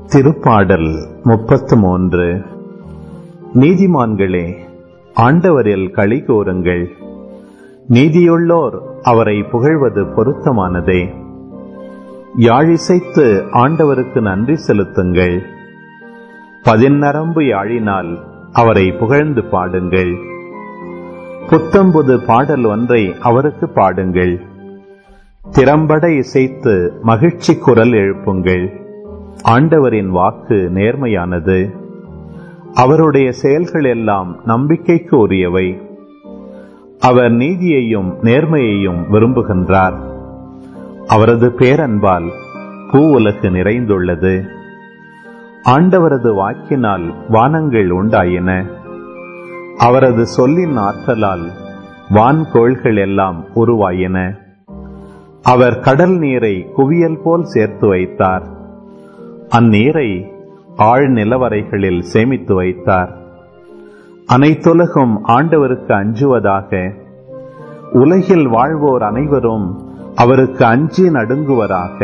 திருப்பாடல் முப்பத்து மூன்று நீதிமான்களே ஆண்டவரில் களி கூறுங்கள் நீதியுள்ளோர் அவரை புகழ்வது பொருத்தமானதே யாழிசைத்து ஆண்டவருக்கு நன்றி செலுத்துங்கள் பதிநரம்பு யாழினால் அவரை புகழ்ந்து பாடுங்கள் புத்தம்புது பாடல் ஒன்றை அவருக்கு பாடுங்கள் திறம்பட இசைத்து மகிழ்ச்சி குரல் எழுப்புங்கள் ஆண்டவரின் வாக்கு நேர்மையானது அவருடைய செயல்கள் எல்லாம் நம்பிக்கைக்கு உரியவை அவர் நீதியையும் நேர்மையையும் விரும்புகின்றார் அவரது பேரன்பால் பூ உலகு நிறைந்துள்ளது ஆண்டவரது வாக்கினால் வானங்கள் உண்டாயின அவரது சொல்லின் ஆற்றலால் வான்கோள்கள் எல்லாம் உருவாயின அவர் கடல் நீரை குவியல் போல் சேர்த்து வைத்தார் அந்நீரை ஆழ் நிலவரைகளில் சேமித்து வைத்தார் அனைத்துலகும் ஆண்டவருக்கு அஞ்சுவதாக உலகில் வாழ்வோர் அனைவரும் அவருக்கு அஞ்சி நடுங்குவராக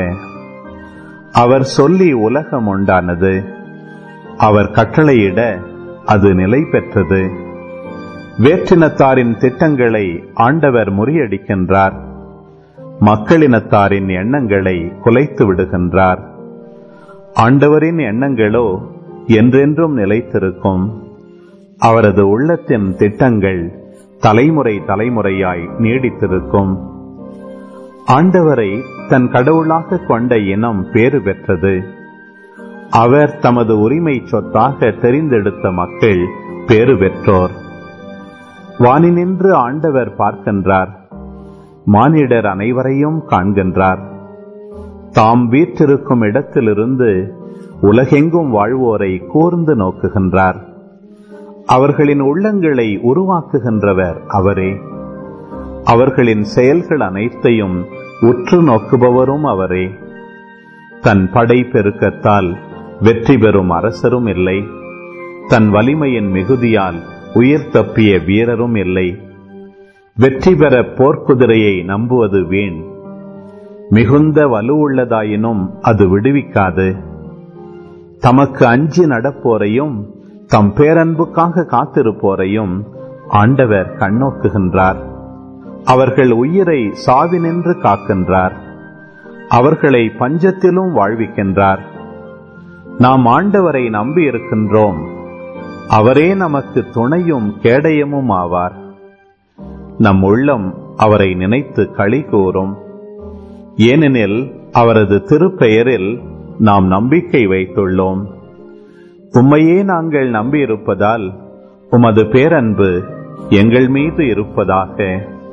அவர் சொல்லி உலகம் உண்டானது அவர் கட்டளையிட அது நிலை பெற்றது வேற்றினத்தாரின் திட்டங்களை ஆண்டவர் முறியடிக்கின்றார் மக்களினத்தாரின் எண்ணங்களை குலைத்து விடுகின்றார் ஆண்டவரின் எண்ணங்களோ என்றென்றும் நிலைத்திருக்கும் அவரது உள்ளத்தின் திட்டங்கள் தலைமுறை தலைமுறையாய் நீடித்திருக்கும் ஆண்டவரை தன் கடவுளாக கொண்ட இனம் பேறு பெற்றது அவர் தமது உரிமை சொத்தாக தெரிந்தெடுத்த மக்கள் பேறு பெற்றோர் வானினின்று ஆண்டவர் பார்க்கின்றார் மானிடர் அனைவரையும் காண்கின்றார் தாம் வீற்றிருக்கும் இடத்திலிருந்து உலகெங்கும் வாழ்வோரை கூர்ந்து நோக்குகின்றார் அவர்களின் உள்ளங்களை உருவாக்குகின்றவர் அவரே அவர்களின் செயல்கள் அனைத்தையும் உற்று நோக்குபவரும் அவரே தன் படை பெருக்கத்தால் வெற்றி பெறும் அரசரும் இல்லை தன் வலிமையின் மிகுதியால் உயிர் தப்பிய வீரரும் இல்லை வெற்றி பெற போர்க்குதிரையை நம்புவது வீண் மிகுந்த வலுவுள்ளதாயினும் அது விடுவிக்காது தமக்கு அஞ்சி நடப்போரையும் தம் பேரன்புக்காக காத்திருப்போரையும் ஆண்டவர் கண்ணோக்குகின்றார் அவர்கள் உயிரை சாவினின்று காக்கின்றார் அவர்களை பஞ்சத்திலும் வாழ்விக்கின்றார் நாம் ஆண்டவரை நம்பி இருக்கின்றோம் அவரே நமக்கு துணையும் கேடயமும் ஆவார் நம் உள்ளம் அவரை நினைத்து களி கூறும் ஏனெனில் அவரது திருப்பெயரில் நாம் நம்பிக்கை வைத்துள்ளோம் உம்மையே நாங்கள் நம்பியிருப்பதால் உமது பேரன்பு எங்கள் மீது இருப்பதாக